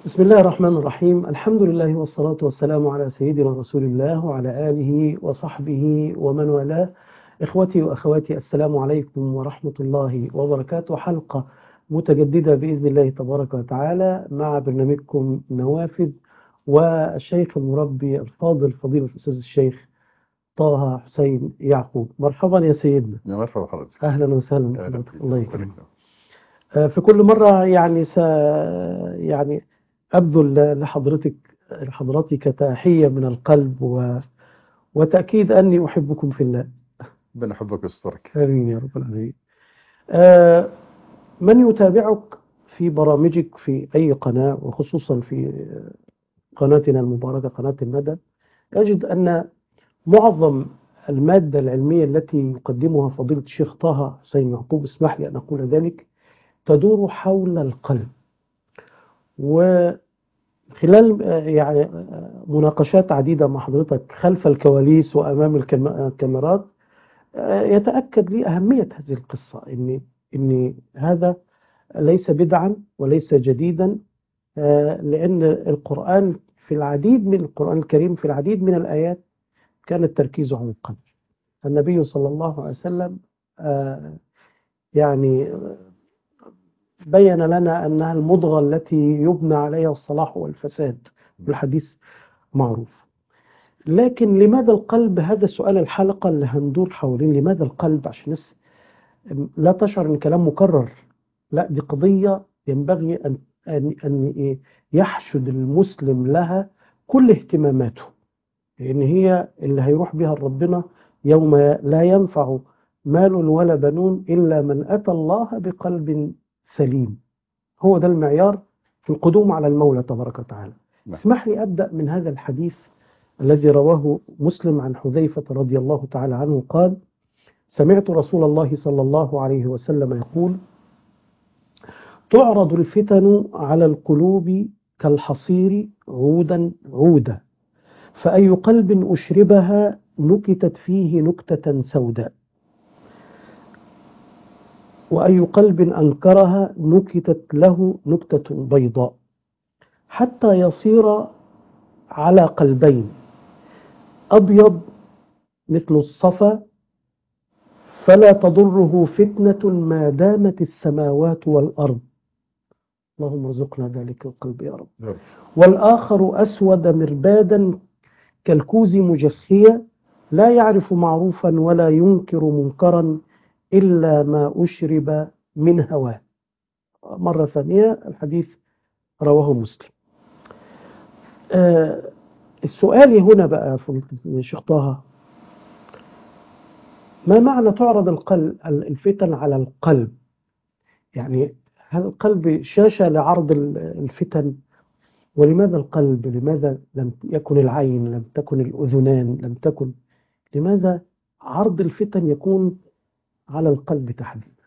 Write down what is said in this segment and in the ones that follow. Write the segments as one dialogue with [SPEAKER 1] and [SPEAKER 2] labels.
[SPEAKER 1] بسم الله الرحمن الرحيم الحمد لله والصلاة والسلام على سيدنا رسول الله وعلى آله وصحبه ومن والاه إخوتي وأخواتي السلام عليكم ورحمة الله وبركاته حلقة متجددة بإذن الله تبارك وتعالى مع برنامجكم نوافذ والشيخ المربي الفاضل فضيلة الأستاذ الشيخ طه حسين يعقوب مرحبا يا سيدنا
[SPEAKER 2] يا مرحبا حضرتك
[SPEAKER 1] أهلا وسهلا
[SPEAKER 2] أهلا
[SPEAKER 1] بحضرتك
[SPEAKER 2] بك.
[SPEAKER 1] الله يكرمك آه، في كل مرة يعني س يعني أبذل لحضرتك لحضرتك تحية من القلب و... وتأكيد أني أحبكم في الله
[SPEAKER 2] ربنا يحبك ويسترك
[SPEAKER 1] آمين يا رب العالمين آه، من يتابعك في برامجك في أي قناة وخصوصا في قناتنا المباركة قناة الندى يجد أن معظم المادة العلمية التي يقدمها فضيلة الشيخ طه حسين يعقوب اسمح لي أن أقول ذلك تدور حول القلب وخلال آه، يعني آه، مناقشات عديدة مع حضرتك خلف الكواليس وأمام الكام- الكاميرات آه، يتأكد لي أهمية هذه القصة إن إن هذا ليس بدعا وليس جديدا آه، لأن القرآن في العديد من القرآن الكريم في العديد من الآيات كان التركيز على القلب النبي صلى الله عليه وسلم آه، يعني آه، بين لنا أنها المضغة التي يبنى عليها الصلاح والفساد والحديث معروف لكن لماذا القلب هذا سؤال الحلقة اللي هندور حوالين لماذا القلب عشان الناس لا تشعر ان كلام مكرر لا دي قضية ينبغي أن أن أن إيه؟ يحشد المسلم لها كل اهتماماته لأن هي اللي هيروح بها ربنا يوم لا ينفع مال ولا بنون إلا من أتى الله بقلب سليم هو ده المعيار في القدوم على المولى تبارك وتعالى
[SPEAKER 2] نعم.
[SPEAKER 1] اسمح لي أبدأ من هذا الحديث الذي رواه مسلم عن حذيفة رضي الله تعالى عنه قال سمعت رسول الله صلى الله عليه وسلم يقول تعرض الفتن على القلوب كالحصير عودا عودا فأي قلب أشربها نكتت فيه نكتة سوداء وأي قلب أنكرها نكتت له نكتة بيضاء حتى يصير على قلبين أبيض مثل الصفا فلا تضره فتنة ما دامت السماوات والأرض اللهم ارزقنا ذلك القلب يا رب
[SPEAKER 2] يا رب.
[SPEAKER 1] والآخر أسود مربادا كالكوز مجخية لا يعرف معروفا ولا ينكر منكرا إلا ما أشرب من هواه مرة ثانية الحديث رواه مسلم آه السؤال هنا بقى في الشيخ طه ما معنى تعرض القلب الفتن على القلب يعني هل القلب شاشة لعرض ال- الفتن ولماذا القلب لماذا لم يكن العين لم تكن الأذنان لم تكن لماذا عرض الفتن يكون على القلب تحديدا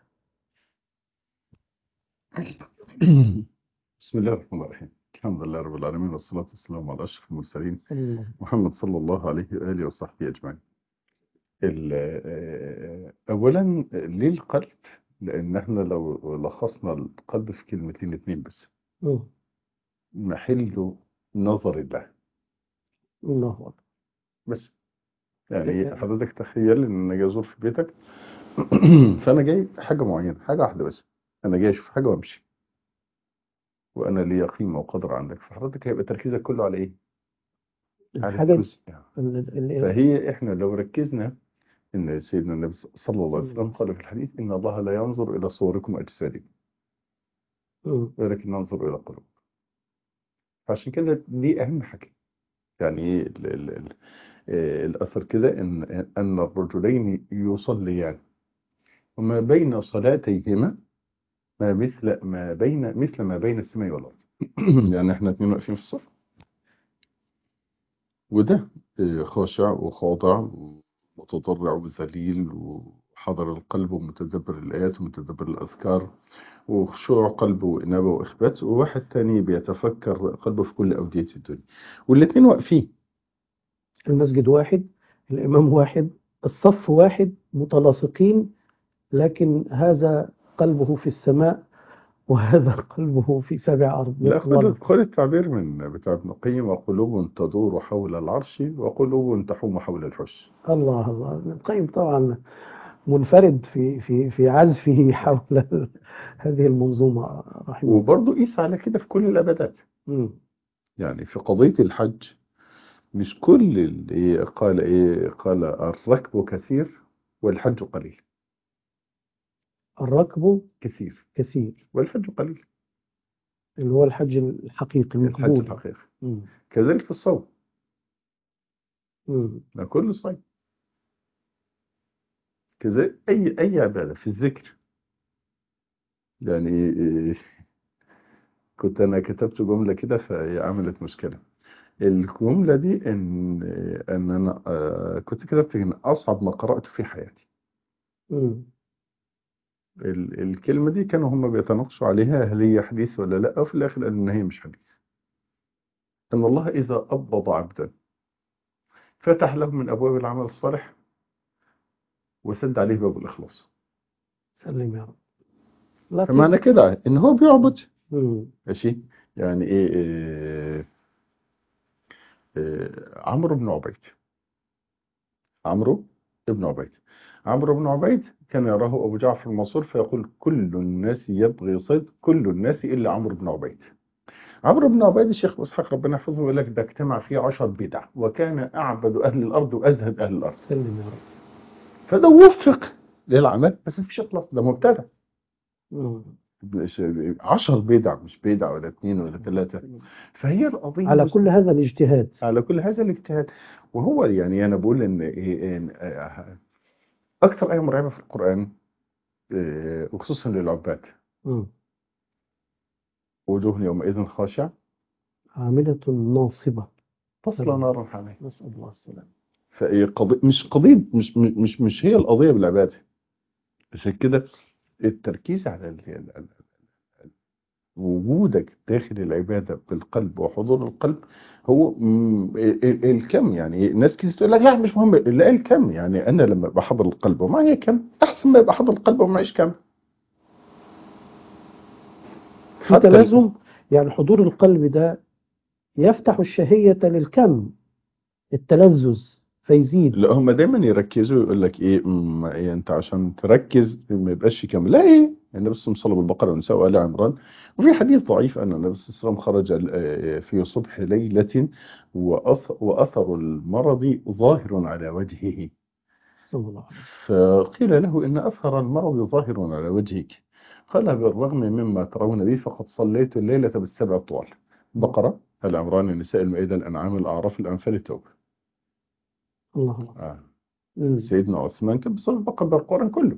[SPEAKER 2] بسم الله الرحمن الرحيم الحمد لله رب العالمين والصلاة والسلام على أشرف المرسلين
[SPEAKER 1] صلى الله عليه وسلم.
[SPEAKER 2] محمد صلى الله عليه وآله وصحبه أجمعين ال- آه، أولا ليه القلب لأن احنا لو لخصنا القلب في كلمتين اتنين بس
[SPEAKER 1] مم.
[SPEAKER 2] محل نظر الله
[SPEAKER 1] الله أكبر
[SPEAKER 2] بس يعني حضرتك تخيل ان انا جاي ازور في بيتك فانا جاي حاجه معينه حاجه واحده بس انا جاي اشوف حاجه وامشي وانا ليا قيمه وقدر عندك فحضرتك هيبقى تركيزك كله على ايه؟ على
[SPEAKER 1] الحاجة
[SPEAKER 2] الجزء
[SPEAKER 1] ال- ال-
[SPEAKER 2] فهي احنا لو ركزنا ان سيدنا النبي صلى الله عليه وسلم قال في الحديث ان الله لا ينظر الى صوركم واجسادكم
[SPEAKER 1] مم.
[SPEAKER 2] ولكن ينظر الى قلوبكم فعشان كده دي اهم حاجه يعني ايه ال- ال- ال- آه، الاثر كده ان ان الرجلين يصليان وما بين صلاتيهما ما مثل ما بين مثل ما بين السماء والارض يعني احنا اتنين واقفين في الصف وده آه، خاشع وخاضع ومتضرع وذليل وحضر القلب ومتدبر الآيات ومتدبر الأذكار وخشوع قلبه وإنابة وإخبات وواحد تاني بيتفكر قلبه في كل أودية الدنيا والاتنين واقفين
[SPEAKER 1] المسجد واحد الإمام واحد الصف واحد متلاصقين لكن هذا قلبه في السماء وهذا قلبه في سبع أرض
[SPEAKER 2] لا
[SPEAKER 1] نسأل الله
[SPEAKER 2] خد خد التعبير من بتاع ابن القيم وقلوب تدور حول العرش وقلوب تحوم حول الحش
[SPEAKER 1] الله الله ابن القيم طبعا منفرد في في في عزفه حول هذه المنظومة رحمه الله
[SPEAKER 2] وبرضه قيس على كده في كل العبادات
[SPEAKER 1] مم.
[SPEAKER 2] يعني في قضية الحج مش كل اللي قال ايه قال الركب كثير والحج قليل
[SPEAKER 1] الركب
[SPEAKER 2] كثير
[SPEAKER 1] كثير
[SPEAKER 2] والحج قليل
[SPEAKER 1] اللي هو الحج الحقيقي
[SPEAKER 2] الحج
[SPEAKER 1] المقبول
[SPEAKER 2] الحقيقي
[SPEAKER 1] مم.
[SPEAKER 2] كذلك في الصوم
[SPEAKER 1] مم.
[SPEAKER 2] ده كله صيام كذلك اي اي عبادة في الذكر يعني إيه، كنت انا كتبت جملة كده فهي عملت مشكلة الجملة دي ان ان انا آه، كنت كتبت ان اصعب ما قرأت في حياتي
[SPEAKER 1] مم.
[SPEAKER 2] ال- الكلمة دي كانوا هم بيتناقشوا عليها هل هي حديث ولا لا وفي الآخر قالوا إن هي مش حديث إن الله إذا قبض عبدا فتح له من أبواب العمل الصالح وسد عليه باب الإخلاص
[SPEAKER 1] سلم يا رب لكن
[SPEAKER 2] فمعنى كده إن هو بيعبد
[SPEAKER 1] مم.
[SPEAKER 2] ماشي يعني إيه, إيه, إيه عمرو بن عبيد عمرو بن عبيد عمرو بن عبيد كان يراه أبو جعفر المنصور فيقول كل الناس يبغي صيد كل الناس إلا عمرو بن عبيد عمرو بن عبيد الشيخ اسحاق ربنا يحفظه يقول لك ده اجتمع فيه عشر بدع وكان اعبد اهل الارض وازهد اهل الارض
[SPEAKER 1] سلم يا رب
[SPEAKER 2] فده وفق للعمل بس مفيش اخلاص ده مبتدع
[SPEAKER 1] مم.
[SPEAKER 2] مش- عشر بدع مش بدع ولا اثنين ولا ثلاثه فهي القضيه
[SPEAKER 1] على
[SPEAKER 2] مش-
[SPEAKER 1] كل هذا الاجتهاد
[SPEAKER 2] على كل هذا الاجتهاد وهو يعني انا بقول ان إيه إن آه، اكثر ايه مرعبه في القران آه، وخصوصا للعباد
[SPEAKER 1] مم.
[SPEAKER 2] وجوه يومئذ خاشعه
[SPEAKER 1] عاملة ناصبة
[SPEAKER 2] تصلى نارا حاميه
[SPEAKER 1] نسأل الله السلامة
[SPEAKER 2] فهي قضية مش قضية مش مش مش هي القضية بالعبادة عشان كده التركيز على ال- ال- ال- ال- وجودك داخل العبادة بالقلب وحضور القلب هو م- ال- ال- الكم يعني ناس كتير تقول لك لا مش مهم لا الكم يعني أنا لما بحضر القلب ومعي كم أحسن ما يبقى حضر القلب ومعيش كم
[SPEAKER 1] في
[SPEAKER 2] حتى
[SPEAKER 1] تلازم يعني حضور القلب ده يفتح الشهية للكم التلذذ فيزيد
[SPEAKER 2] لا هم دايما يركزوا يقول لك ايه م- إيه انت عشان تركز ما يبقاش كامل لا ايه النبي صلى الله عليه وسلم بالبقره والنساء وال عمران وفي حديث ضعيف ان النبي صلى الله عليه وسلم خرج آه، في صبح ليله وأث- واثر المرض ظاهر على وجهه
[SPEAKER 1] صلى الله عليه وسلم
[SPEAKER 2] فقيل له ان اثر المرض ظاهر على وجهك قال بالرغم مما ترون به فقد صليت الليله بالسبع طوال بقره العمران النساء المائده الانعام الاعراف الانفال التوبه
[SPEAKER 1] الله الله
[SPEAKER 2] آه.
[SPEAKER 1] مم.
[SPEAKER 2] سيدنا عثمان كان بيصلي البقرة بالقرآن كله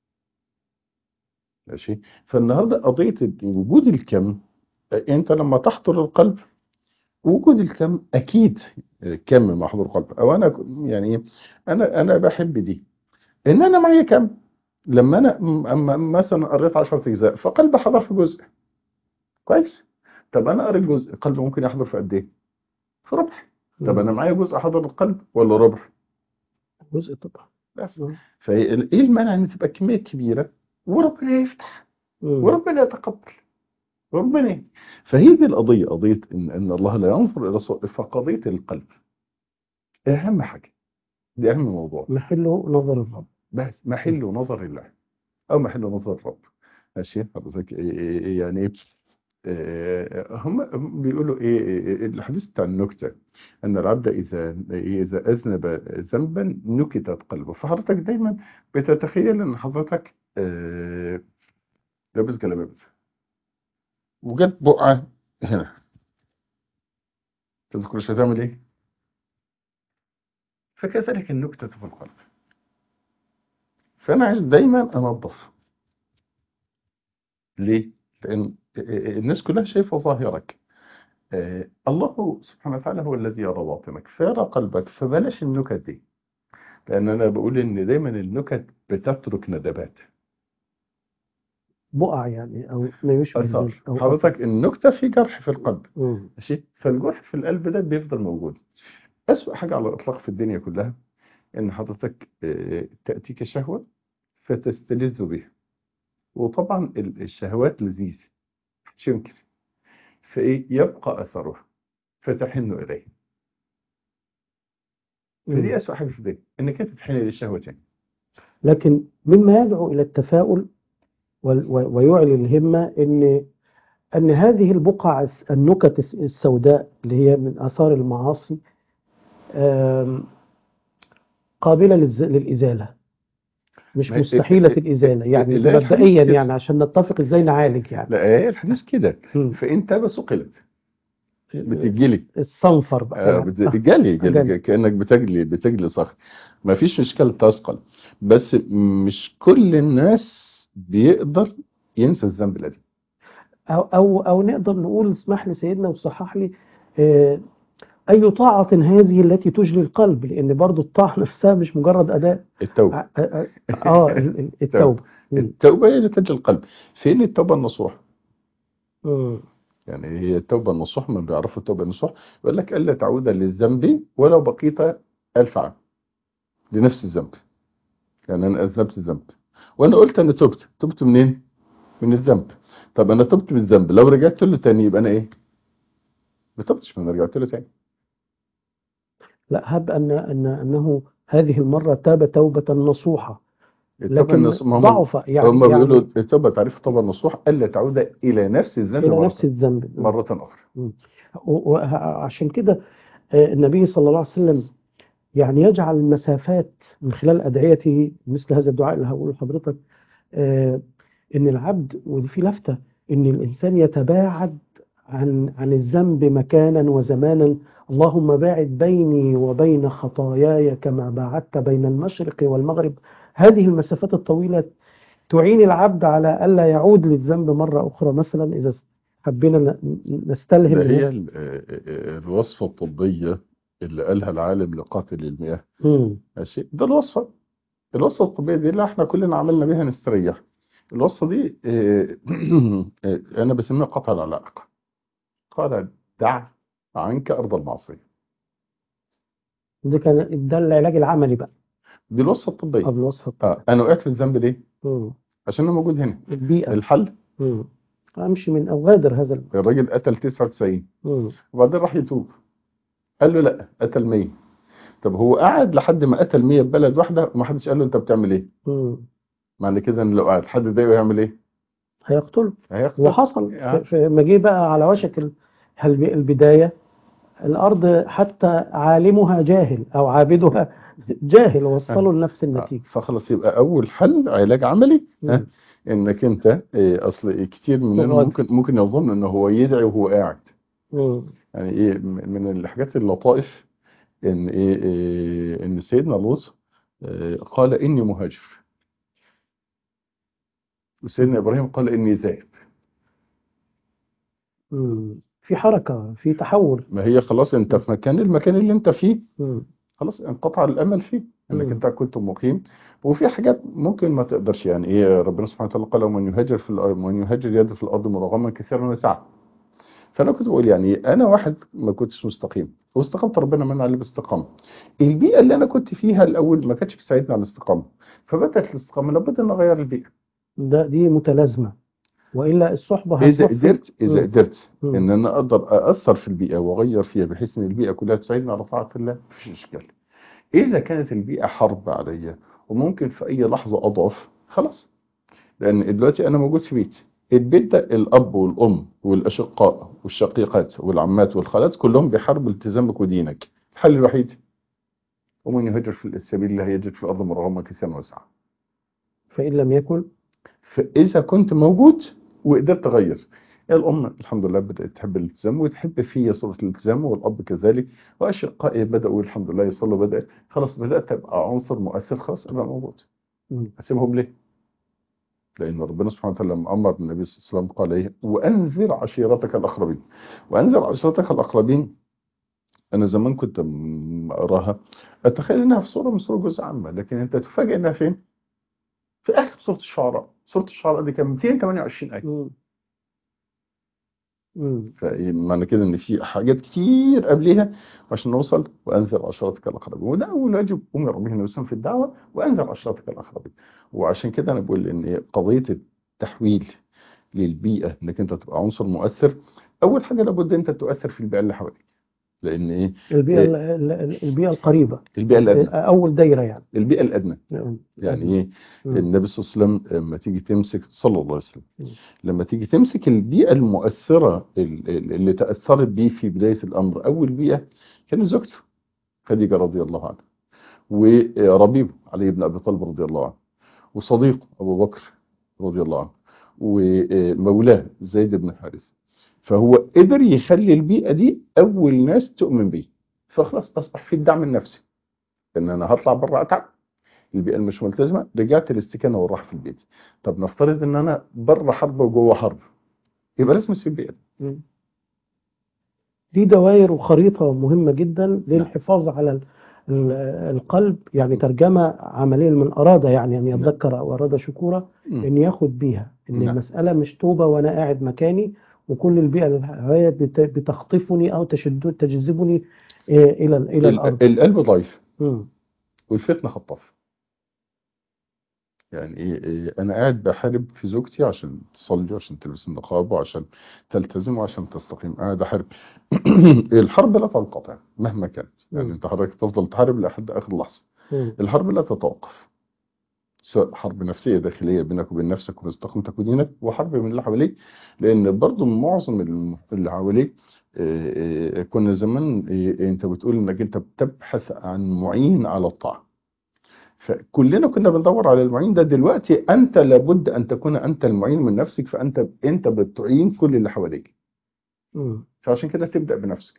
[SPEAKER 2] ماشي فالنهارده قضية وجود الكم انت لما تحضر القلب وجود الكم اكيد كم مع حضور القلب او انا يعني إيه؟ انا انا بحب دي ان انا معايا كم لما انا م- اما مثلا قريت 10 اجزاء فقلبي حضر في جزء كويس طب انا قريت جزء قلبي ممكن يحضر في قد ايه في ربع طب انا معايا جزء حضر القلب ولا ربع
[SPEAKER 1] جزء طبعا
[SPEAKER 2] بس
[SPEAKER 1] مم.
[SPEAKER 2] فايه المانع ان تبقى كميه كبيره وربنا يفتح
[SPEAKER 1] مم.
[SPEAKER 2] وربنا يتقبل ربنا يهدي. فهي دي القضيه قضيه ان ان الله لا ينظر الى صور فقضيه القلب اهم حاجه دي اهم موضوع
[SPEAKER 1] محله نظر الرب
[SPEAKER 2] بس محل نظر الله او محل نظر الرب ماشي حضرتك إيه- إيه- إيه يعني ايه آه، هم بيقولوا ايه إيه- الحديث بتاع النكته ان العبد اذا اذا اذنب ذنبا نكتت قلبه فحضرتك دايما بتتخيل ان حضرتك آه، لابس جلابيه بس وجت بقعه هنا تذكر مش هتعمل ايه؟ فكذلك النكته في القلب فانا عايز دايما انظف ليه؟ لان الناس كلها شايفه ظاهرك آه، الله سبحانه وتعالى هو الذي يرى باطنك فيرى قلبك فبلاش النكت دي لان انا بقول ان دايما النكت بتترك ندبات
[SPEAKER 1] بقع يعني او ما يشبه
[SPEAKER 2] اثر
[SPEAKER 1] ذلك او
[SPEAKER 2] حضرتك النكته في جرح في القلب
[SPEAKER 1] مم.
[SPEAKER 2] ماشي فالجرح في القلب ده بيفضل موجود اسوأ حاجه على الاطلاق في الدنيا كلها ان حضرتك آه، تاتيك شهوه فتستلذ بها وطبعا ال- الشهوات لذيذ مش يمكن فايه يبقى اثره فتحن اليه فدي
[SPEAKER 1] مم.
[SPEAKER 2] اسوء حاجه في الدنيا انك انت تحن للشهوه تاني
[SPEAKER 1] لكن مما يدعو إلى التفاؤل وال- و- ويعلي الهمة إن أن هذه البقع النكت السوداء اللي هي من آثار المعاصي آم، قابلة للز- للإزالة مش
[SPEAKER 2] ما هي-
[SPEAKER 1] مستحيلة الإزالة يعني
[SPEAKER 2] لا، الحديث
[SPEAKER 1] مبدئيا
[SPEAKER 2] كده.
[SPEAKER 1] يعني عشان نتفق إزاي نعالج يعني
[SPEAKER 2] لا هي الحديث كده
[SPEAKER 1] مم.
[SPEAKER 2] فان تاب سقلت بتجلي
[SPEAKER 1] الصنفر بقى
[SPEAKER 2] آه،
[SPEAKER 1] يعني.
[SPEAKER 2] بت- جلي
[SPEAKER 1] جلي.
[SPEAKER 2] جلي كانك بتجلي بتجلي صخر ما فيش اشكال تثقل بس مش كل الناس بيقدر ينسى الذنب القديم
[SPEAKER 1] أو أو أو نقدر نقول اسمح لي سيدنا وصحح لي آه، أي طاعة هذه التي تجلي القلب لأن برضو الطاعة نفسها مش مجرد أداء
[SPEAKER 2] التوبه
[SPEAKER 1] آه آه، آه، ال- ال- التوبة مم.
[SPEAKER 2] التوبه هي اللي تجلي القلب فين التوبه النصوح
[SPEAKER 1] مم.
[SPEAKER 2] يعني هي التوبه النصوح ما بيعرفوا التوبه النصوح يقول لك الا تعود للذنب ولو بقيت ألف عام لنفس الذنب يعني انا اذنبت ذنب وانا قلت انا تبت تبت منين من الذنب طب انا تبت من الذنب لو رجعت له تاني يبقى انا ايه ما تبتش ما انا رجعت له تاني
[SPEAKER 1] لا هب أن أن أنه هذه المرة تاب توبة نصوحة
[SPEAKER 2] التوبه
[SPEAKER 1] لكن
[SPEAKER 2] النصوح ما هم
[SPEAKER 1] ضعف يعني
[SPEAKER 2] هم
[SPEAKER 1] يعني
[SPEAKER 2] بيقولوا التوبه تعريف التوبه النصوح الا تعود الى نفس الذنب
[SPEAKER 1] إلى
[SPEAKER 2] مرة,
[SPEAKER 1] نفس الذنب
[SPEAKER 2] مرة اخرى
[SPEAKER 1] وعشان كده آه، النبي صلى الله عليه وسلم يعني يجعل المسافات من خلال أدعيته مثل هذا الدعاء اللي هقوله لحضرتك آه، إن العبد ودي في لفتة إن الإنسان يتباعد عن عن الذنب مكانا وزمانا اللهم باعد بيني وبين خطاياي كما باعدت بين المشرق والمغرب هذه المسافات الطويلة تعين العبد على ألا يعود للذنب مرة أخرى مثلا إذا حبينا ن- نستلهم
[SPEAKER 2] ده
[SPEAKER 1] من
[SPEAKER 2] هي ال- آه، آه، الوصفه الطبيه اللي قالها العالم لقاتل المياه
[SPEAKER 1] مم.
[SPEAKER 2] ماشي ده الوصفه الوصفه الطبيه دي اللي احنا كلنا عملنا بيها نستريح الوصفه دي آه، آه، انا بسميها قطع العلاقه قال دع عنك ارض المعصيه
[SPEAKER 1] ده كان ده العلاج العملي بقى
[SPEAKER 2] دي الوصفه الطبيه
[SPEAKER 1] قبل الوصفة الطبية
[SPEAKER 2] اه انا وقعت في الذنب ليه
[SPEAKER 1] مم.
[SPEAKER 2] عشان انا موجود هنا
[SPEAKER 1] البيئة
[SPEAKER 2] الحل
[SPEAKER 1] مم. أمشي من أغادر هذا ال-
[SPEAKER 2] الراجل قتل 99
[SPEAKER 1] مم.
[SPEAKER 2] وبعدين راح يتوب قال له لا قتل 100 طب هو قعد لحد ما قتل 100 في بلد واحده وما حدش قال له انت بتعمل ايه
[SPEAKER 1] مم.
[SPEAKER 2] معنى كده ان لو قعد حد ضايقه يعمل ايه
[SPEAKER 1] هيقتله
[SPEAKER 2] هيخسر
[SPEAKER 1] وحصل
[SPEAKER 2] آه.
[SPEAKER 1] في- في- لما جه بقى على وشك ال- الب- البداية الأرض حتى عالمها جاهل أو عابدها جاهل وصلوا لنفس
[SPEAKER 2] آه.
[SPEAKER 1] النتيجة
[SPEAKER 2] فخلاص يبقى اول حل علاج عملي ها
[SPEAKER 1] مم.
[SPEAKER 2] انك انت إيه اصل كتير مننا
[SPEAKER 1] تغادر.
[SPEAKER 2] ممكن ممكن يظن ان هو يدعي وهو قاعد
[SPEAKER 1] مم.
[SPEAKER 2] يعني ايه م- من الحاجات اللطائف ان ايه, إيه ان سيدنا لوط إيه قال اني مهاجر وسيدنا ابراهيم قال اني ذاهب
[SPEAKER 1] مم. في حركة في تحول
[SPEAKER 2] ما هي خلاص انت في مكان المكان اللي انت فيه
[SPEAKER 1] مم.
[SPEAKER 2] خلاص انقطع الامل فيه انك
[SPEAKER 1] مم.
[SPEAKER 2] انت كنت مقيم وفي حاجات ممكن ما تقدرش يعني ايه ربنا سبحانه وتعالى قال ومن يهاجر في الارض ومن يهاجر يد في الارض مرغما كثيرا وسعه فانا كنت بقول يعني انا واحد ما كنتش مستقيم واستقامت ربنا منع لي باستقامه البيئه اللي انا كنت فيها الاول ما كانتش بتساعدني على الاستقامه فبدات الاستقامه لابد ان اغير البيئه
[SPEAKER 1] ده دي متلازمة وإلا الصحبة
[SPEAKER 2] اذا
[SPEAKER 1] هتروح في-
[SPEAKER 2] قدرت اذا
[SPEAKER 1] مم.
[SPEAKER 2] قدرت
[SPEAKER 1] مم.
[SPEAKER 2] ان انا اقدر اثر في البيئه واغير فيها بحيث ان البيئه كلها تساعدني على طاعه الله مفيش اشكال اذا كانت البيئه حرب عليا وممكن في اي لحظه اضعف خلاص لان دلوقتي انا موجود في بيتي البيت ده الاب والام والاشقاء والشقيقات والعمات والخالات كلهم بيحاربوا التزامك ودينك الحل الوحيد ومن يهاجر في سبيل الله يجد في الارض مرغما كثيرا واسعا
[SPEAKER 1] فإن لم يكن
[SPEAKER 2] فاذا كنت موجود وقدرت اغير الام الحمد لله بدات تحب الالتزام وتحب في صوره الالتزام والاب كذلك واشقائي بداوا الحمد لله يصلوا بدا خلاص بدات ابقى عنصر مؤثر خلاص ابقى موجود
[SPEAKER 1] مم.
[SPEAKER 2] اسيبهم ليه؟ لان ربنا سبحانه وتعالى لما امر النبي صلى الله عليه وسلم قال ايه؟ وانذر عشيرتك الاقربين. وانذر عشيرتك الاقربين انا زمان كنت م- اقراها اتخيل انها في صوره من صور جزء عامه لكن انت تفاجئ انها فين؟ في اخر سوره الشعراء، سوره الشعراء دي كان 228 ايه.
[SPEAKER 1] مم. مم.
[SPEAKER 2] فمعنى كده ان في حاجات كتير قبلها عشان نوصل وانذر عشيرتك الاقربين وده اول واجب امر به النبي صلى الله عليه وسلم في الدعوه وانذر عشيرتك الاقربين وعشان كده انا بقول ان قضيه التحويل للبيئة انك انت تبقى عنصر مؤثر اول حاجة لابد انت تؤثر في البيئة اللي حواليك لان ايه
[SPEAKER 1] البيئة
[SPEAKER 2] إيه.
[SPEAKER 1] ال- ال- ال- البيئة القريبة
[SPEAKER 2] البيئة الادنى
[SPEAKER 1] أول دايرة يعني
[SPEAKER 2] البيئة الادنى
[SPEAKER 1] نعم.
[SPEAKER 2] يعني ايه
[SPEAKER 1] مم.
[SPEAKER 2] النبي صلى الله عليه وسلم لما تيجي تمسك صلى الله عليه وسلم
[SPEAKER 1] مم.
[SPEAKER 2] لما تيجي تمسك البيئة المؤثرة ال- ال- اللي تأثرت بيه في بداية الأمر أول بيئة كانت زوجته خديجة رضي الله عنها وربيبه علي بن أبي طالب رضي الله عنه وصديقه أبو بكر رضي الله عنه ومولاه زيد بن حارث فهو قدر يخلي البيئة دي أول ناس تؤمن بيه فخلاص أصبح في الدعم النفسي إن أنا هطلع بره أتعب البيئة اللي مش ملتزمة رجعت الاستكانة والراحة في البيت طب نفترض إن أنا بره حرب وجوه حرب يبقى لازم اسيب البيئة
[SPEAKER 1] مم. دي دوائر وخريطة مهمة جدا للحفاظ على ال- ال- القلب يعني ترجمة عملية من أراد يعني أن
[SPEAKER 2] نعم.
[SPEAKER 1] يتذكر أو أراد شكورا
[SPEAKER 2] مم.
[SPEAKER 1] أن ياخد بيها أن
[SPEAKER 2] نعم.
[SPEAKER 1] المسألة مش توبة وأنا قاعد مكاني وكل البيئة اللي حواليا بت- بتخطفني أو تشد تجذبني آه، إلى ال- إلى
[SPEAKER 2] ال-
[SPEAKER 1] الأرض
[SPEAKER 2] القلب ضعيف
[SPEAKER 1] مم.
[SPEAKER 2] والفتنة خطاف يعني إيه إيه أنا قاعد بحارب في زوجتي عشان تصلي وعشان تلبس النقاب وعشان تلتزم وعشان تستقيم قاعد أحارب الحرب لا تنقطع مهما كانت يعني
[SPEAKER 1] مم.
[SPEAKER 2] أنت حضرتك تفضل تحارب لحد آخر لحظة
[SPEAKER 1] مم.
[SPEAKER 2] الحرب لا تتوقف سواء حرب نفسية داخلية بينك وبين نفسك وبين استقامتك ودينك وحرب من اللي حواليك لأن برضو معظم الم- اللي حواليك آه، آه، كنا زمان آه، أنت بتقول إنك أنت بتبحث عن معين على الطاعة فكلنا كنا بندور على المعين ده دلوقتي أنت لابد أن تكون أنت المعين من نفسك فأنت أنت بتعين كل اللي حواليك
[SPEAKER 1] مم.
[SPEAKER 2] فعشان كده تبدأ بنفسك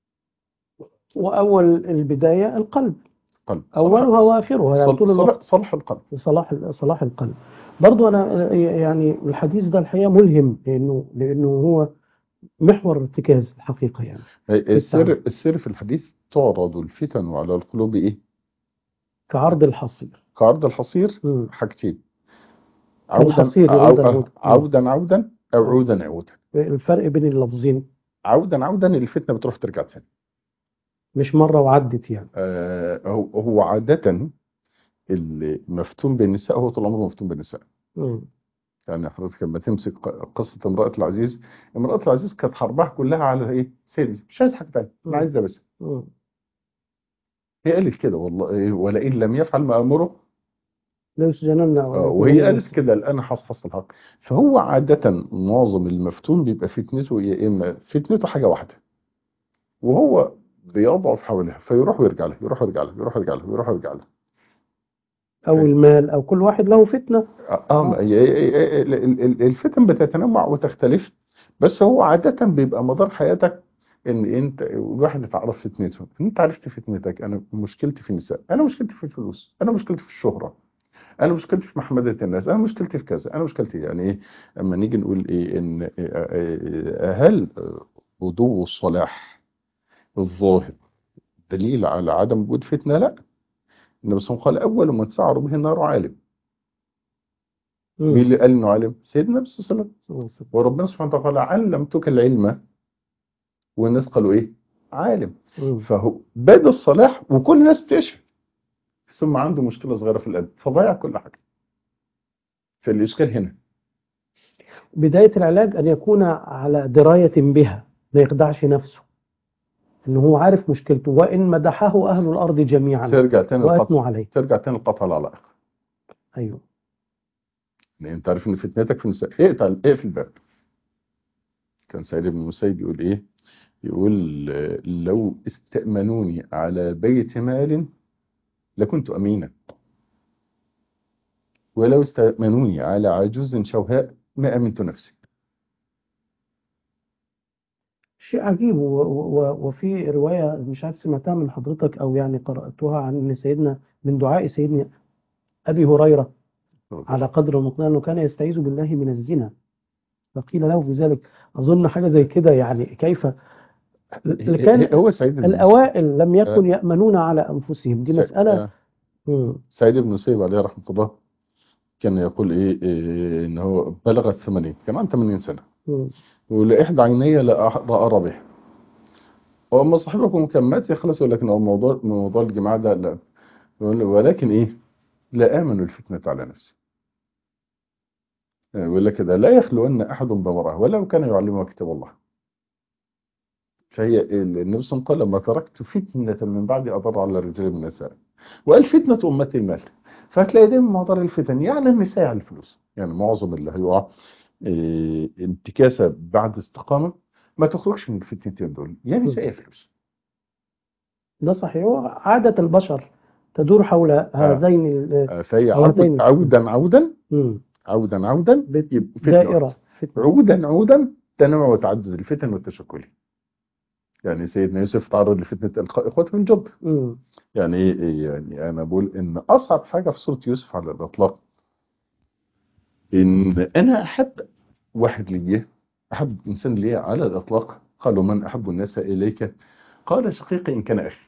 [SPEAKER 1] وأول البداية القلب
[SPEAKER 2] قلب
[SPEAKER 1] أولها وآخرها يعني طول الوقت
[SPEAKER 2] صلاح, صلاح القلب
[SPEAKER 1] صلاح صلاح القلب برضو انا يعني الحديث ده الحقيقه ملهم لانه لانه هو محور ارتكاز الحقيقه يعني
[SPEAKER 2] السر السر في الحديث تعرض الفتن على القلوب إيه
[SPEAKER 1] كعرض الحصير
[SPEAKER 2] كعرض الحصير
[SPEAKER 1] مم.
[SPEAKER 2] حاجتين
[SPEAKER 1] الحصير
[SPEAKER 2] عودا
[SPEAKER 1] يعود
[SPEAKER 2] عو-
[SPEAKER 1] العود.
[SPEAKER 2] عودا عودا او عودا عودا
[SPEAKER 1] الفرق بين اللفظين
[SPEAKER 2] عودا عودا الفتنه بتروح ترجع تاني
[SPEAKER 1] مش مره وعدت يعني
[SPEAKER 2] آه هو هو عاده اللي مفتون بالنساء هو طول عمره مفتون بالنساء
[SPEAKER 1] مم.
[SPEAKER 2] يعني حضرتك لما تمسك ق- قصه امراه العزيز امراه العزيز كانت حربها كلها على ايه سيدي مش عايز حاجه تانيه
[SPEAKER 1] مم.
[SPEAKER 2] انا عايز ده بس
[SPEAKER 1] مم.
[SPEAKER 2] هي قالت كده والله إيه، ولئن لم يفعل ما امره
[SPEAKER 1] ليسجنن أو
[SPEAKER 2] آه،
[SPEAKER 1] يكون
[SPEAKER 2] وهي
[SPEAKER 1] من
[SPEAKER 2] قالت كده الآن حصحص الحق فهو عادة معظم المفتون بيبقى فتنته يا إما فتنته حاجة واحدة وهو بيضعف حولها فيروح ويرجع له يروح ويرجع له يروح ويرجع له يروح ويرجع له
[SPEAKER 1] او المال او كل واحد له فتنه
[SPEAKER 2] اه آه، ما هي- هي- هي- ال- ال- ال- الفتن بتتنوع وتختلف بس هو عادة بيبقى مدار حياتك ان انت الواحد يتعرف فتنته انت عرفت فتنتك انا مشكلتي في النساء انا مشكلتي في الفلوس انا مشكلتي في الشهرة انا مشكلتي في محمدة الناس انا مشكلتي في كذا انا مشكلتي يعني ايه اما نيجي نقول ايه ان آه، آه، هل بدو الصلاح الظاهر دليل على عدم وجود فتنة لا النبي صلى الله عليه وسلم قال اول من سعر به النار عالم مين اللي قال انه عالم سيدنا النبي صلى الله عليه وسلم وربنا سبحانه وتعالى علمتك العلم والناس قالوا ايه عالم
[SPEAKER 1] مم.
[SPEAKER 2] فهو بدا الصلاح وكل الناس بتشهد ثم عنده مشكله صغيره في القلب فضيع كل حاجه فالاشكال هنا
[SPEAKER 1] بدايه العلاج ان يكون على درايه بها ما يخدعش نفسه ان هو عارف مشكلته وان مدحه اهل الارض جميعا
[SPEAKER 2] ترجع تاني القطع
[SPEAKER 1] واثنوا عليه
[SPEAKER 2] ترجع تاني القطع العلائق
[SPEAKER 1] ايوه
[SPEAKER 2] يعني انت عارف ان فتنتك في النساء اقطع اقفل الباب كان سعيد بن المسيب يقول ايه يقول آه، لو استأمنوني على بيت مال لكنت أمينا ولو استأمنوني على عجوز شوهاء ما أمنت نفسي
[SPEAKER 1] شيء عجيب و- و- وفي رواية مش عارف سمعتها من حضرتك أو يعني قرأتها عن إن سيدنا من دعاء سيدنا أبي هريرة على قدر المقدار أنه كان يستعيذ بالله من الزنا فقيل له بذلك أظن حاجة زي كده يعني كيف كان
[SPEAKER 2] هو سعيد بن
[SPEAKER 1] الأوائل لم يكن يأمنون على أنفسهم دي
[SPEAKER 2] سع-
[SPEAKER 1] مسألة
[SPEAKER 2] آه،
[SPEAKER 1] مم.
[SPEAKER 2] سعيد بن مسيب عليه رحمة الله كان يقول إيه, إيه إن هو بلغ الثمانين كان عنده 80 سنة
[SPEAKER 1] مم.
[SPEAKER 2] ولإحدى عيني لا أح- لا أرى به وأما صاحبكم كان مات يخلص ولكن هو موضوع موضوع الجماعة ده لا يقول له ولكن إيه لا آمن الفتنة على نفسي يقول لك كده لا يخلون أحد بمرأة ولو كان يعلمها كتاب الله فهي النبي صلى الله عليه وسلم قال لما تركت فتنة من بعد أضر على الرجال من النساء وقال فتنة أمتي المال فهتلاقي دايما مضار الفتن يعني النساء على الفلوس يعني معظم اللي هيقع إيه، انتكاسة بعد استقامة ما تخرجش من الفتنتين دول يا نساء يا فلوس
[SPEAKER 1] ده صحيح هو عادة البشر تدور حول هذين ال-
[SPEAKER 2] آه، فهي
[SPEAKER 1] أو هاتين.
[SPEAKER 2] عود- عودا عودا
[SPEAKER 1] مم.
[SPEAKER 2] عودا عودا
[SPEAKER 1] بت-
[SPEAKER 2] يبقى فتنة
[SPEAKER 1] دائرة
[SPEAKER 2] واحدة.
[SPEAKER 1] فتنة.
[SPEAKER 2] عودا عودا تنوع وتعدد الفتن والتشكل يعني سيدنا يوسف تعرض لفتنة إلقاء إخوته من الجب
[SPEAKER 1] مم.
[SPEAKER 2] يعني إيه- إيه يعني أنا بقول إن أصعب حاجة في سورة يوسف على الإطلاق إن أنا أحب واحد ليه أحب إنسان ليه على الإطلاق قالوا من أحب الناس إليك قال شقيقي إن كان أخي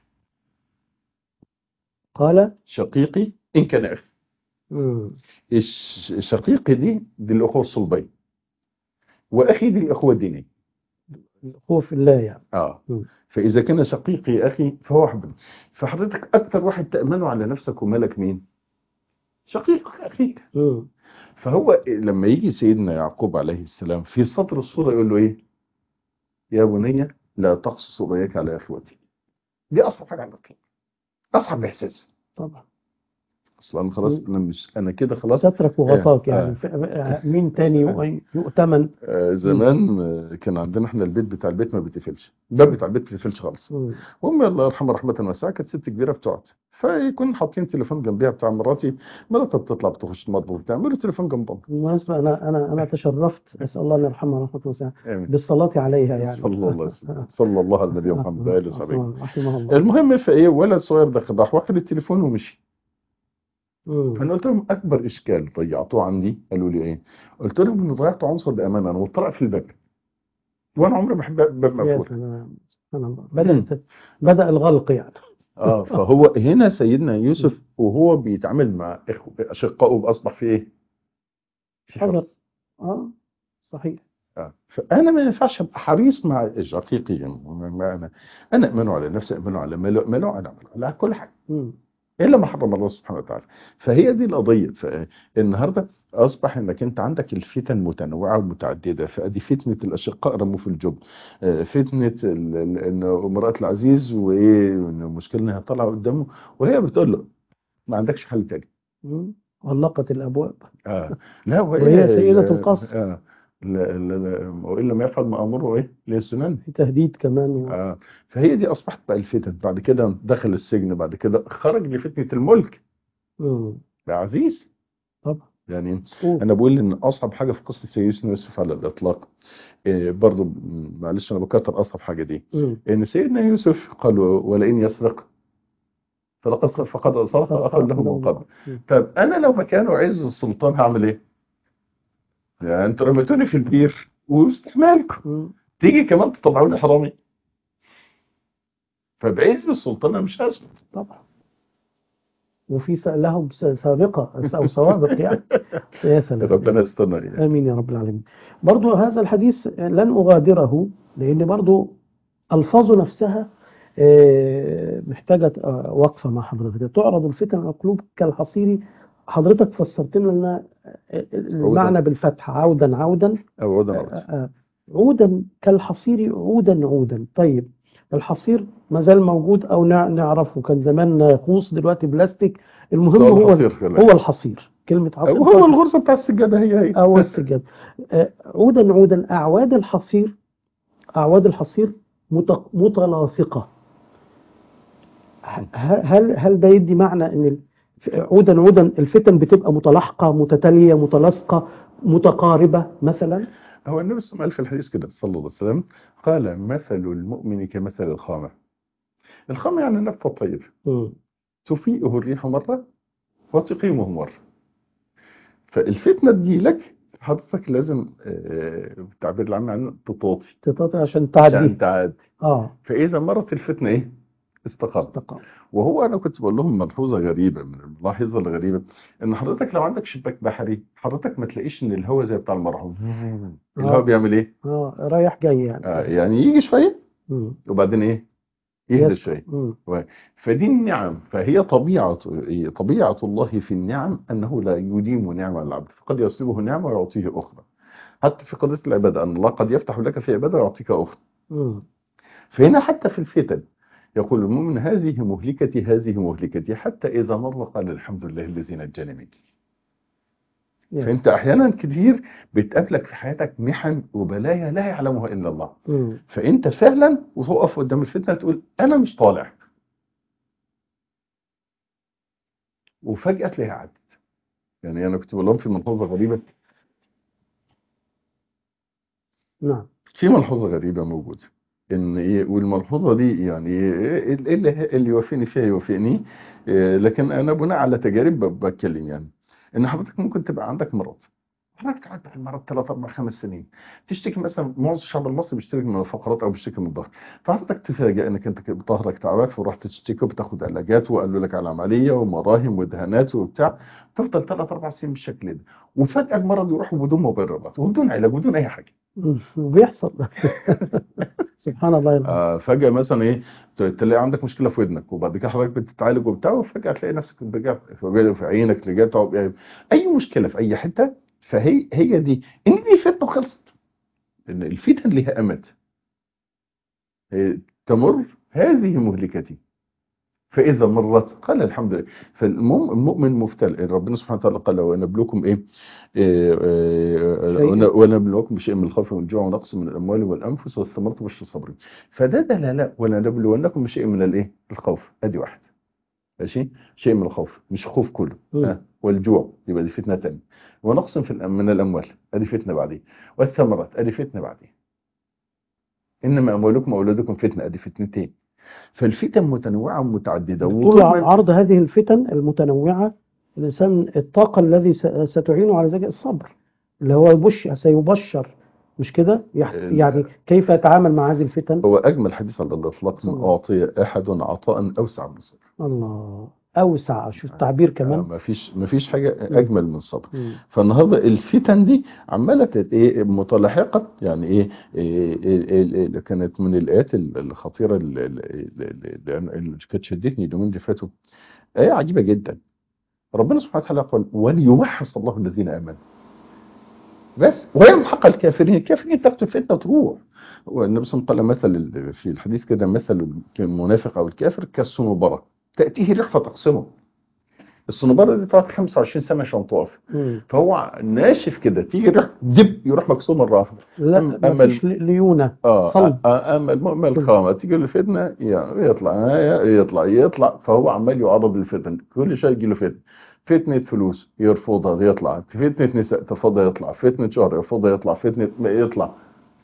[SPEAKER 1] قال
[SPEAKER 2] شقيقي إن كان أخي
[SPEAKER 1] مم.
[SPEAKER 2] الش- الشقيقي دي دي الأخوة الصلبية وأخي دي الأخوة الدينية
[SPEAKER 1] الأخوة في الله يعني
[SPEAKER 2] اه
[SPEAKER 1] مم.
[SPEAKER 2] فاذا كان شقيقي اخي فهو حبيبي فحضرتك اكتر واحد تامنه على نفسك ومالك مين شقيقك اخيك
[SPEAKER 1] مم.
[SPEAKER 2] فهو لما يجي سيدنا يعقوب عليه السلام في سطر السوره يقول له ايه يا بني لا تقصص رؤياك على اخوتي دي اصعب حاجه على الاطلاق اصعب احساس
[SPEAKER 1] طبعا
[SPEAKER 2] اصلا أنا خلاص
[SPEAKER 1] مم.
[SPEAKER 2] انا مش انا كده خلاص
[SPEAKER 1] سترك وغطاك
[SPEAKER 2] آه،
[SPEAKER 1] يعني
[SPEAKER 2] آه.
[SPEAKER 1] ف- مين تاني يؤ- يؤتمن
[SPEAKER 2] آه زمان آه، كان عندنا احنا البيت بتاع البيت ما بيتقفلش الباب بتاع البيت ما بيتقفلش خالص
[SPEAKER 1] مم.
[SPEAKER 2] وامي الله يرحمها رحمه واسعه كانت ست كبيره بتقعد فيكون حاطين تليفون جنبيها بتاع مراتي مراتها بتطلع بتخش المطبخ بتعمل له تليفون جنب امها
[SPEAKER 1] بالمناسبة أنا أنا أنا تشرفت أسأل الله أن يرحمها رحمة واسعة
[SPEAKER 2] آمين.
[SPEAKER 1] بالصلاة عليها يعني
[SPEAKER 2] صلى الله عليه وسلم صلى الله على النبي محمد وآله وصحبه
[SPEAKER 1] رحمه الله
[SPEAKER 2] المهم فايه ولد صغير دخل راح واخد التليفون ومشي
[SPEAKER 1] مم.
[SPEAKER 2] فانا قلت لهم اكبر اشكال ضيعتوه عندي قالوا لي ايه قلت لهم اني ضيعت عنصر بامانه انا مطرق في الباب وانا عمري ما بحب باب
[SPEAKER 1] يا
[SPEAKER 2] مقفول
[SPEAKER 1] سلام سبحان الله بدأت بدأ الغلق يعني
[SPEAKER 2] اه فهو هنا سيدنا يوسف وهو بيتعامل مع اخوه اشقائه اصبح في ايه؟ في حرب.
[SPEAKER 1] حذر اه صحيح
[SPEAKER 2] آه. فانا ما ينفعش ابقى حريص مع شقيقي يعني ما انا انا امنه على نفسي امنه على ماله امنه على على كل حاجه
[SPEAKER 1] مم.
[SPEAKER 2] الا ما حرم الله سبحانه وتعالى فهي دي القضيه فالنهارده اصبح انك انت عندك الفتن متنوعه ومتعدده فادي فتنه الاشقاء رموا في الجب آه، فتنه ال- ال- ان امراه العزيز وايه ان المشكله انها طالعه قدامه وهي بتقول له ما عندكش حل تاني
[SPEAKER 1] مم. غلقت الأبواب
[SPEAKER 2] اه لا
[SPEAKER 1] وهي سيدة القصر.
[SPEAKER 2] اه لا لا لا وان لم يفعل ما امره ايه ليسجنن
[SPEAKER 1] في تهديد كمان و...
[SPEAKER 2] آه فهي دي اصبحت بقى الفتن بعد كده دخل السجن بعد كده خرج لفتنه الملك
[SPEAKER 1] مم.
[SPEAKER 2] بقى عزيز
[SPEAKER 1] طبعا
[SPEAKER 2] يعني
[SPEAKER 1] قول.
[SPEAKER 2] انا بقول ان اصعب حاجه في قصه سيدنا يوسف على الاطلاق إيه برضو م- معلش انا بكتر اصعب حاجه دي
[SPEAKER 1] مم.
[SPEAKER 2] ان سيدنا يوسف قال ولئن يسرق فلقد فقد اصاب اخا له من قبل
[SPEAKER 1] مم.
[SPEAKER 2] طب انا لو مكانه عز السلطان هعمل ايه؟ يعني انتوا رميتوني في البير واستحمالكم
[SPEAKER 1] مم.
[SPEAKER 2] تيجي كمان تطلعوني حرامي فبعز السلطان انا مش هثبت
[SPEAKER 1] طبعا وفي س- لهم س- سابقة أو سوابق يعني يا سلام
[SPEAKER 2] ربنا يسترنا يعني.
[SPEAKER 1] آمين يا رب العالمين برضو هذا الحديث لن أغادره لأن برضو ألفاظه نفسها آه، محتاجة آه، وقفة مع حضرتك تعرض الفتن على القلوب كالحصير حضرتك فسرت لنا آه، المعنى بالفتح عودا عودا
[SPEAKER 2] او عودا عودا
[SPEAKER 1] آه، عودا كالحصير عودا عودا طيب الحصير ما زال موجود او نع- نعرفه كان زمان ناقوس دلوقتي بلاستيك المهم
[SPEAKER 2] سؤال
[SPEAKER 1] هو
[SPEAKER 2] حصير كمان.
[SPEAKER 1] هو الحصير كلمة حصير
[SPEAKER 2] هو
[SPEAKER 1] فقط.
[SPEAKER 2] الغرزه بتاع السجاده هي هي
[SPEAKER 1] أو السجاد آه، عودا عودا أعواد الحصير أعواد الحصير مت- متلاصقة ه- هل هل ده يدي معنى ان ال- عودا عودا الفتن بتبقى متلاحقة متتالية متلاصقة متقاربة مثلا
[SPEAKER 2] هو النبي صلى الله عليه وسلم قال في الحديث كده صلى الله عليه وسلم قال مثل المؤمن كمثل الخامة الخامة يعني النبتة الطيبة
[SPEAKER 1] مم.
[SPEAKER 2] تفيئه الريح مرة وتقيمه مرة فالفتنة تجي لك حضرتك لازم آه، بالتعبير العام عنه تطاطي
[SPEAKER 1] تتقطع عشان
[SPEAKER 2] عشان
[SPEAKER 1] تعدي
[SPEAKER 2] تعدي
[SPEAKER 1] اه
[SPEAKER 2] فإذا مرت الفتنة إيه؟ استقام
[SPEAKER 1] استقام
[SPEAKER 2] وهو أنا كنت بقول لهم ملحوظة غريبة من الملاحظة الغريبة إن حضرتك لو عندك شباك بحري حضرتك ما تلاقيش إن الهواء زي بتاع المروحة الهواء بيعمل إيه؟
[SPEAKER 1] اه رايح جاي يعني
[SPEAKER 2] آه يعني يجي شوية
[SPEAKER 1] مم.
[SPEAKER 2] وبعدين إيه؟ يهدى
[SPEAKER 1] يسكت.
[SPEAKER 2] شويه
[SPEAKER 1] مم.
[SPEAKER 2] فدي النعم فهي طبيعة طبيعة الله في النعم أنه لا يديم نعمة على العبد فقد يسلبه نعمة ويعطيه أخرى حتى في قضية العبادة أن الله قد يفتح لك في عبادة ويعطيك أخرى
[SPEAKER 1] مم.
[SPEAKER 2] فهنا حتى في الفتن يقول المؤمن هذه مهلكتي هذه مهلكتي حتى إذا مر قال الحمد لله الذي نجاني منك
[SPEAKER 1] يس.
[SPEAKER 2] فأنت أحيانا كتير بتقابلك في حياتك محن وبلايا لا يعلمها إلا الله
[SPEAKER 1] مم.
[SPEAKER 2] فأنت فعلا وتقف قدام الفتنة تقول أنا مش طالع وفجأة تلاقيها عدت يعني أنا كنت بقول لهم في ملحوظة غريبة
[SPEAKER 1] نعم
[SPEAKER 2] في ملحوظة غريبة موجودة ان ايه والملحوظة دي يعني ايه اللي اللي يوافقني فيها يوافقني إيه لكن انا بناء على تجارب ب- بتكلم يعني ان حضرتك ممكن تبقى عندك مرض حضرتك قاعد مع المرض 3 4 5 سنين تشتكي مثلا معظم الشعب المصري بيشتكي من الفقرات او بيشتكي من الظهر فحضرتك تفاجئ انك انت كده ظهرك تعبان فرحت تشتكي وبتاخد علاجات وقالوا لك على عمليه ومراهم ودهانات وبتاع تفضل 3 4 سنين بالشكل ده وفجاه المرض يروح بدون مبررات وبدون علاج وبدون اي حاجه
[SPEAKER 1] مم. وبيحصل سبحان الله العظيم.
[SPEAKER 2] آه، فجأة مثلا ايه ت- تلاقي عندك مشكلة في ودنك وبعد كده حضرتك بتتعالج وبتاع وفجأة تلاقي نفسك رجعت في في عينك رجعت أو- اي مشكلة في اي حتة فهي هي دي ان دي فتنة وخلصت ان الفتن لها امد هي تمر هذه مهلكتي فإذا مرت قال الحمد لله فالمؤمن مفتل ربنا سبحانه وتعالى قال ونبلوكم إيه إيه، إيه،
[SPEAKER 1] شيء.
[SPEAKER 2] ون- ونبلوكم بشيء من الخوف والجوع ونقص من الأموال والأنفس والثمرات وبشر الصابرين فده دلالة ونبلونكم بشيء من الإيه الخوف أدي واحد ماشي شيء من الخوف مش خوف كله
[SPEAKER 1] مم.
[SPEAKER 2] ها والجوع يبقى دي فتنة تانية ونقص في الأم- من الأموال أدي فتنة بعدين والثمرات أدي فتنة بعدين إنما أموالكم وأولادكم فتنة أدي فتنتين فالفتن متنوعة ومتعددة
[SPEAKER 1] طول
[SPEAKER 2] وطول ما-
[SPEAKER 1] عرض هذه الفتن المتنوعة الإنسان الطاقة الذي س- ستعينه على ذلك الصبر اللي هو يبش سيبشر مش كده يح-
[SPEAKER 2] ال-
[SPEAKER 1] يعني كيف يتعامل مع هذه الفتن
[SPEAKER 2] هو أجمل حديث على الإطلاق
[SPEAKER 1] صلى
[SPEAKER 2] من
[SPEAKER 1] الله.
[SPEAKER 2] أعطي أحد عطاء أوسع من الصبر
[SPEAKER 1] الله أوسع شوف التعبير كمان
[SPEAKER 2] ما فيش ما فيش حاجة
[SPEAKER 1] مم.
[SPEAKER 2] أجمل من الصبر
[SPEAKER 1] مم.
[SPEAKER 2] فالنهارده الفتن دي عماله تت- ايه متلاحقه يعني ايه, إيه, إيه, إيه, إيه كانت من الايات ال- الخطيره اللي, اللي, اللي كانت شدتني اليومين اللي فاتوا ايه عجيبه جدا ربنا سبحانه وتعالى قال وليمحص الله الذين امنوا بس ويمحق الكافرين الكافرين تاخد الفتنه وتروح والنبي صلى الله عليه وسلم قال مثل ال- في الحديث كده مثل المنافق او الكافر كالصنوبره تاتيه ريح فتقسمه الصنوبره دي تقعد 25 سنه عشان تقف
[SPEAKER 1] مم.
[SPEAKER 2] فهو ناشف كده تيجي يروح دب يروح مكسور مره واحده
[SPEAKER 1] لا
[SPEAKER 2] أم-
[SPEAKER 1] ما
[SPEAKER 2] أما
[SPEAKER 1] فيش ليونة
[SPEAKER 2] اه
[SPEAKER 1] صلب.
[SPEAKER 2] آه، اما المؤمن الخامه تيجي له فتنه ي- يطلع آه، يطلع يطلع فهو عمال يعرض للفتن كل شويه يجي له فتنه فتنه فلوس يرفضها يطلع فتنه نساء ترفضها يطلع فتنه شهر يرفضها يطلع فتنه ما يطلع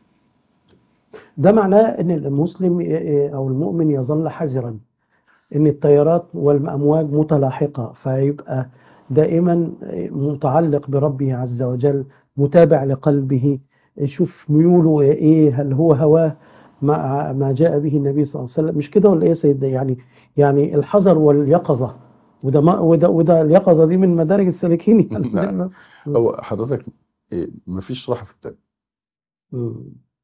[SPEAKER 1] ده معناه ان المسلم ي- ي- او المؤمن يظل حذرا ان التيارات والامواج متلاحقه فيبقى دائما متعلق بربه عز وجل متابع لقلبه يشوف ميوله ايه هل هو هواه مع ما جاء به النبي صلى الله عليه وسلم مش كده ولا ايه يا سيدنا يعني يعني الحذر واليقظه وده ما وده وده اليقظه دي من مدارج السالكين
[SPEAKER 2] نعم. هو حضرتك ما فيش راحه في التاني
[SPEAKER 1] مم.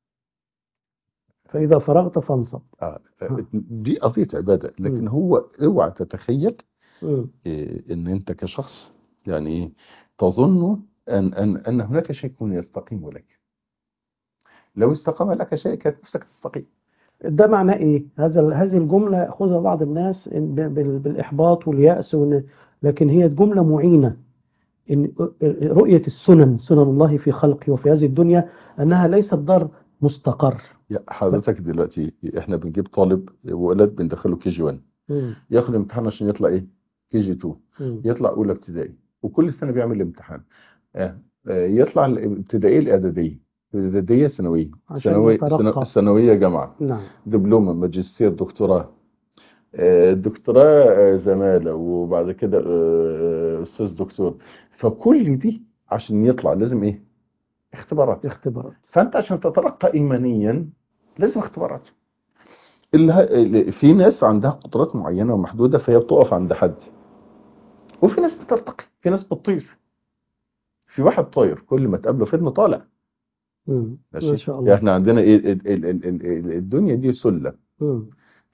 [SPEAKER 1] فاذا فرغت فانصب
[SPEAKER 2] آه. دي قضيه عباده لكن هو اوعى تتخيل
[SPEAKER 1] مم.
[SPEAKER 2] إيه، ان انت كشخص يعني ايه تظن ان ان ان هناك شيء يستقيم لك لو استقام لك شيء كانت نفسك تستقيم
[SPEAKER 1] ده معناه ايه هذا هذه الجمله ياخذها بعض الناس إن- ب- بال- بالاحباط والياس وإن لكن هي جمله معينه ان رؤيه السنن سنن الله في خلقه وفي هذه الدنيا انها ليست دار مستقر
[SPEAKER 2] يا حضرتك دلوقتي احنا بنجيب طالب ولد بندخله كي جي 1
[SPEAKER 1] مم.
[SPEAKER 2] ياخد امتحان عشان يطلع ايه كي جي 2
[SPEAKER 1] مم.
[SPEAKER 2] يطلع اولى ابتدائي وكل سنه بيعمل امتحان آه، آه، يطلع الابتدائيه الاعداديه الاعداديه ثانويه
[SPEAKER 1] عشان
[SPEAKER 2] ثانويه
[SPEAKER 1] يترقى.
[SPEAKER 2] ثانويه جامعه
[SPEAKER 1] نعم
[SPEAKER 2] دبلومه ماجستير دكتوراه آه، دكتوراه آه، زماله وبعد كده آه، استاذ دكتور فكل دي عشان يطلع لازم ايه اختبارات
[SPEAKER 1] اختبارات
[SPEAKER 2] فانت عشان تترقى ايمانيا لازم اختبارات اللي ه- اللي- في ناس عندها قدرات معينه ومحدوده فهي بتقف عند حد وفي ناس بترتقي في ناس بتطير في واحد طاير كل ما تقابله فتنه طالع
[SPEAKER 1] مم.
[SPEAKER 2] ماشي
[SPEAKER 1] ما شاء
[SPEAKER 2] يعني
[SPEAKER 1] الله
[SPEAKER 2] احنا عندنا ايه ال- ال- ال- ال- الدنيا دي سله
[SPEAKER 1] مم.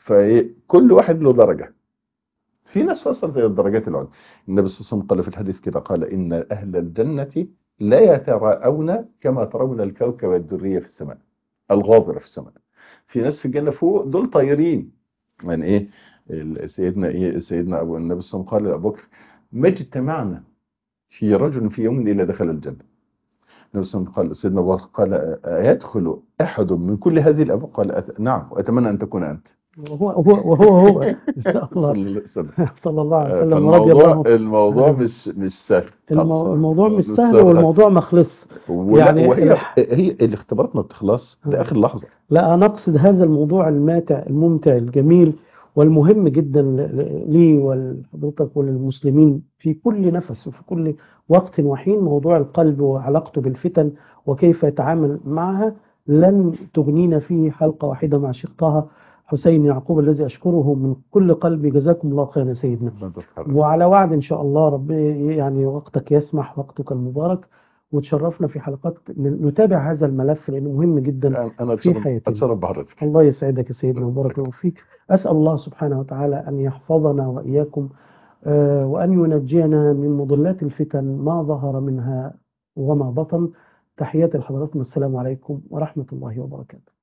[SPEAKER 2] فكل واحد له درجة في ناس وصلت إلى الدرجات العليا النبي صلى الله عليه وسلم قال في الحديث كده قال إن أهل الجنة لا يتراءون كما ترون الكوكب الدرية في السماء الغابرة في السماء في ناس في الجنة فوق دول طايرين يعني إيه ال- سيدنا إيه سيدنا أبو النبي صلى الله عليه وسلم قال لأبو بكر ما اجتمعنا في رجل في يوم إلا دخل الجنة النبي صلى الله عليه وسلم قال سيدنا أبو بكر قال أيدخل أحد من كل هذه الأبواب قال أت- نعم وأتمنى أن تكون أنت
[SPEAKER 1] وهو هو وهو هو إن شاء
[SPEAKER 2] صلى
[SPEAKER 1] الله
[SPEAKER 2] الله عليه وسلم
[SPEAKER 1] صلى الله عليه وسلم ورضي
[SPEAKER 2] فالموضوع
[SPEAKER 1] الله
[SPEAKER 2] الموضوع مش مش سهل
[SPEAKER 1] المو- الموضوع مش
[SPEAKER 2] مش
[SPEAKER 1] سهل والموضوع مخلص
[SPEAKER 2] ولا
[SPEAKER 1] يعني
[SPEAKER 2] وهي
[SPEAKER 1] الح-
[SPEAKER 2] هي الاختبارات ما بتخلص لاخر لحظه
[SPEAKER 1] لا أنا أقصد هذا الموضوع الماتع الممتع الجميل والمهم جدا ل- لي ولحضرتك وللمسلمين في كل نفس وفي كل وقت وحين موضوع القلب وعلاقته بالفتن وكيف يتعامل معها لن تغنينا فيه حلقة واحدة مع شيخ طه حسين يعقوب الذي أشكره من كل قلبي جزاكم الله خيرا يا سيدنا وعلى وعد إن شاء الله رب يعني وقتك يسمح وقتك المبارك وتشرفنا في حلقات نتابع هذا الملف لأنه مهم جدا
[SPEAKER 2] انا
[SPEAKER 1] في
[SPEAKER 2] اتشرف
[SPEAKER 1] حياتنا.
[SPEAKER 2] اتشرف بحضرتك
[SPEAKER 1] الله يسعدك يا سيدنا
[SPEAKER 2] الله
[SPEAKER 1] وبارك
[SPEAKER 2] يسعدك.
[SPEAKER 1] الله فيك أسأل الله سبحانه وتعالى أن يحفظنا وإياكم آه، وأن ينجينا من مضلات الفتن ما ظهر منها وما بطن تحياتي لحضراتكم السلام عليكم ورحمة الله وبركاته